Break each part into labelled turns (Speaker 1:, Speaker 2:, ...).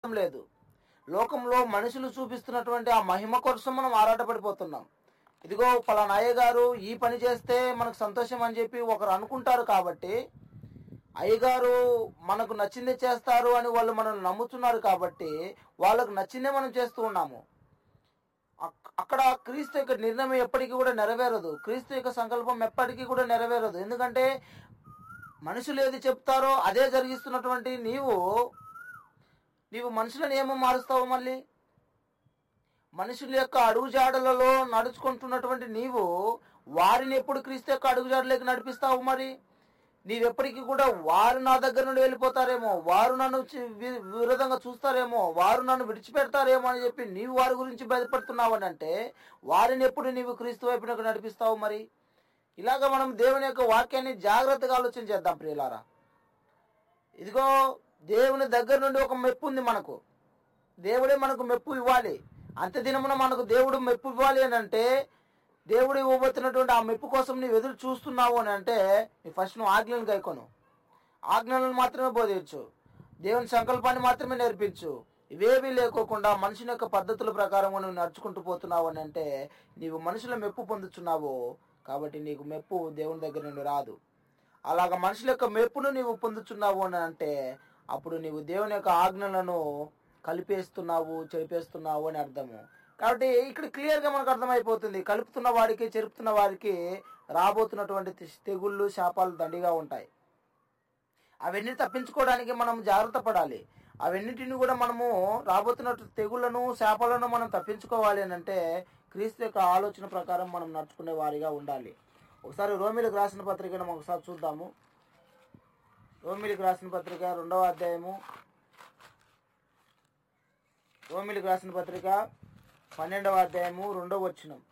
Speaker 1: లేదు లోకంలో మనుషులు చూపిస్తున్నటువంటి ఆ మహిమ కోసం మనం ఆరాటపడిపోతున్నాం ఇదిగో పలానా అయ్య గారు ఈ పని చేస్తే మనకు సంతోషం అని చెప్పి ఒకరు అనుకుంటారు కాబట్టి అయ్యగారు మనకు నచ్చింది చేస్తారు అని వాళ్ళు మనల్ని నమ్ముతున్నారు కాబట్టి వాళ్ళకు నచ్చిందే మనం చేస్తూ ఉన్నాము అక్- అక్కడ క్రీస్తు యొక్క నిర్ణయం ఎప్పటికీ కూడా నెరవేరదు క్రీస్తు యొక్క సంకల్పం ఎప్పటికీ కూడా నెరవేరదు ఎందుకంటే మనుషులు ఏది చెప్తారో అదే జరిగిస్తున్నటువంటి నీవు నీవు మనుషులను ఏమో మారుస్తావు మళ్ళీ మనుషుల యొక్క అడుగుజాడలలో నడుచుకుంటున్నటువంటి నీవు వారిని ఎప్పుడు క్రీస్తు యొక్క అడుగుజాడలోకి నడిపిస్తావు మరి నీవెప్పటికీ కూడా వారు నా దగ్గర నుండి వెళ్ళిపోతారేమో వారు నన్ను చి- వి- విరోధంగా చూస్తారేమో వారు నన్ను విడిచిపెడతారేమో అని చెప్పి నీవు వారి గురించి భయపడుతున్నావు అని అంటే వారిని ఎప్పుడు నీవు క్రీస్తు వైపునకు నడిపిస్తావు మరి ఇలాగ మనం దేవుని యొక్క వాక్యాన్ని జాగ్రత్తగా ఆలోచన చేద్దాం ప్రియులారా ఇదిగో దేవుని దగ్గర నుండి ఒక మెప్పు ఉంది మనకు దేవుడే మనకు మెప్పు ఇవ్వాలి అంత్య దినమున మనకు దేవుడు మెప్పు ఇవ్వాలి అని అంటే దేవుడు ఇవ్వబోతున్నటువంటి ఆ మెప్పు కోసం నీవు ఎదురు చూస్తున్నావు అని అంటే నీ ఫస్ట్ నువ్వు ఆజ్ఞలను గైకొను ఆజ్ఞలను మాత్రమే బోధించు దేవుని సంకల్పాన్ని మాత్రమే నేర్పించు ఇవేమీ లేకోకుండా మనుషుని యొక్క పద్ధతుల ప్రకారం నువ్వు నడుచుకుంటూ పోతున్నావు అని అంటే నీవు మనుషుల మెప్పు పొందుతున్నావు కాబట్టి నీకు మెప్పు దేవుని దగ్గర నుండి రాదు అలాగ మనుషుల యొక్క మెప్పును నీవు పొందుతున్నావు అని అంటే అప్పుడు నీవు దేవుని యొక్క ఆజ్ఞలను కలిపేస్తున్నావు చెరిపేస్తున్నావు అని అర్థము కాబట్టి ఇక్కడ క్లియర్ గా మనకు అర్థమైపోతుంది కలుపుతున్న వాడికి చెరుపుతున్న వారికి రాబోతున్నటువంటి తె- తెగుళ్ళు శాపాలు దండిగా ఉంటాయి అవన్నీ తప్పించుకోవడానికి మనం జాగ్రత్త పడాలి అవన్నిటిని కూడా మనము రాబోతున్న తెగుళ్లను శాపాలను మనం తప్పించుకోవాలి అని అంటే క్రీస్తు యొక్క ఆలోచన ప్రకారం మనం నడుచుకునే వారిగా ఉండాలి ఒకసారి రోమిలకు రాసిన పత్రికను మనం ఒకసారి చూద్దాము రోమిలకు రాసిన పత్రిక రెండవ అధ్యాయము రోమిలకు రాసిన పత్రిక పన్నెండవ అధ్యాయము రెండవ వచనం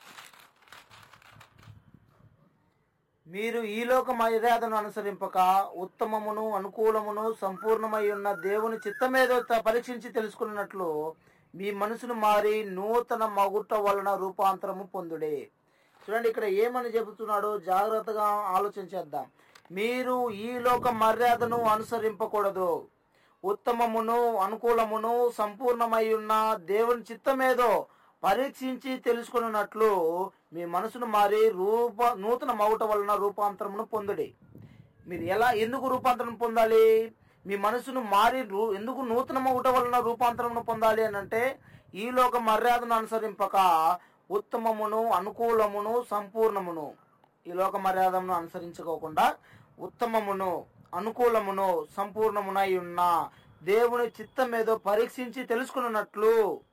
Speaker 1: మీరు ఈ లోక మర్యాదను అనుసరింపక ఉత్తమమును అనుకూలమును సంపూర్ణమై ఉన్న దేవుని చిత్తమేదో త- పరీక్షించి తెలుసుకున్నట్లు మీ మనసును మారి నూతన మగుట వలన రూపాంతరము పొందుడే చూడండి ఇక్కడ ఏమని చెబుతున్నాడో జాగ్రత్తగా ఆలోచన చేద్దాం మీరు ఈ లోక మర్యాదను అనుసరింపకూడదు ఉత్తమమును అనుకూలమును సంపూర్ణమై ఉన్న దేవుని చిత్తమేదో పరీక్షించి తెలుసుకున్నట్లు మీ మనసును మారి రూప నూతన మౌట వలన రూపాంతరమును పొందుడి మీరు ఎలా ఎందుకు రూపాంతరం పొందాలి మీ మనసును మారి రూ- ఎందుకు నూతన మౌట వలన రూపాంతరమును పొందాలి అని అంటే ఈ లోక మర్యాదను అనుసరింపక ఉత్తమమును అనుకూలమును సంపూర్ణమును ఈ లోక మర్యాదను అనుసరించుకోకుండా ఉత్తమమును అనుకూలమును సంపూర్ణమునై ఉన్న దేవుని చిత్తం ఏదో పరీక్షించి తెలుసుకున్నట్లు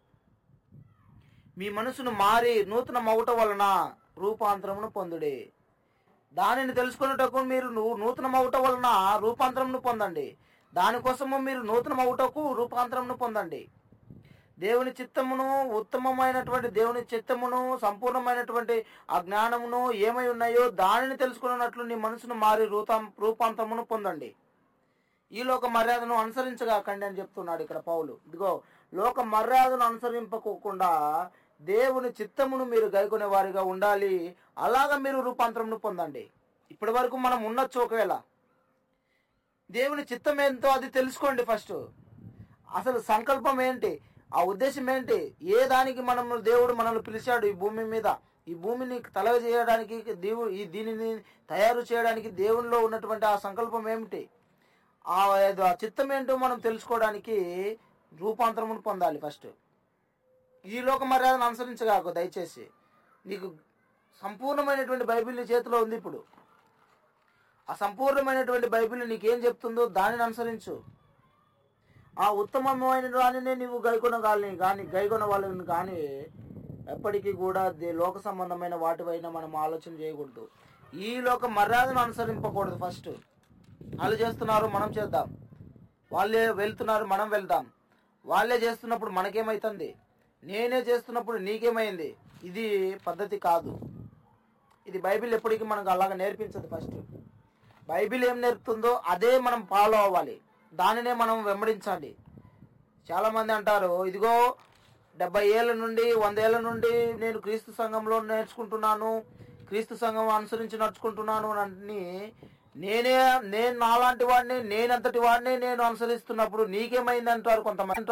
Speaker 1: మీ మనసును మారి నూతన మౌట వలన రూపాంతరమును పొందుడి దానిని తెలుసుకున్నటకు మీరు ను- నూతన మౌట వలన రూపాంతరమును పొందండి దానికోసము మీరు నూతన మౌటకు రూపాంతరమును పొందండి దేవుని చిత్తమును ఉత్తమమైనటువంటి దేవుని చిత్తమును సంపూర్ణమైనటువంటి ఆ జ్ఞానమును ఏమై ఉన్నాయో దానిని తెలుసుకున్నట్లు నీ మనసును మారి రూపం రూపాంతరమును పొందండి ఈ లోక మర్యాదను అనుసరించగాకండి అని చెప్తున్నాడు ఇక్కడ పౌలు ఇదిగో లోక మర్యాదను అనుసరింపకోకుండా దేవుని చిత్తమును మీరు గైకొనే వారిగా ఉండాలి అలాగ మీరు రూపాంతరమును పొందండి ఇప్పటి వరకు మనం ఉండొచ్చు ఒకవేళ దేవుని చిత్తం ఏంటో అది తెలుసుకోండి ఫస్ట్ అసలు సంకల్పం ఏంటి ఆ ఉద్దేశం ఏంటి ఏ దానికి మనం దేవుడు మనల్ని పిలిచాడు ఈ భూమి మీద ఈ భూమిని తలవ చేయడానికి దేవుడు ఈ దీనిని తయారు చేయడానికి దేవునిలో ఉన్నటువంటి ఆ సంకల్పం ఏమిటి ఆ ఏదో ఆ చిత్తం ఏంటో మనం తెలుసుకోవడానికి రూపాంతరమును పొందాలి ఫస్ట్ ఈ లోక మర్యాదను అనుసరించగాకు దయచేసి నీకు సంపూర్ణమైనటువంటి బైబిల్ నీ చేతిలో ఉంది ఇప్పుడు ఆ సంపూర్ణమైనటువంటి బైబిల్ నీకేం చెప్తుందో దానిని అనుసరించు ఆ ఉత్తమమైన దానినే నీవు గైకొనగాలని కానీ గైకొన వాళ్ళని కానీ ఎప్పటికీ కూడా దే లోక సంబంధమైన వాటిపైన మనం ఆలోచన చేయకూడదు ఈ లోక మర్యాదను అనుసరింపకూడదు ఫస్ట్ వాళ్ళు చేస్తున్నారు మనం చేద్దాం వాళ్ళే వెళ్తున్నారు మనం వెళ్దాం వాళ్ళే చేస్తున్నప్పుడు మనకేమైతుంది నేనే చేస్తున్నప్పుడు నీకేమైంది ఇది పద్ధతి కాదు ఇది బైబిల్ ఎప్పటికీ మనకు అలాగ నేర్పించదు ఫస్ట్ బైబిల్ ఏం నేర్పుతుందో అదే మనం ఫాలో అవ్వాలి దానినే మనం వెంబడించాలి చాలా మంది అంటారు ఇదిగో డెబ్బై ఏళ్ళ నుండి వంద ఏళ్ళ నుండి నేను క్రీస్తు సంఘంలో నేర్చుకుంటున్నాను క్రీస్తు సంఘం అనుసరించి నడుచుకుంటున్నాను అని నేనే నేను నాలాంటి వాడిని నేనంతటి వాడిని నేను అనుసరిస్తున్నప్పుడు నీకేమైంది అంటారు కొంతమంది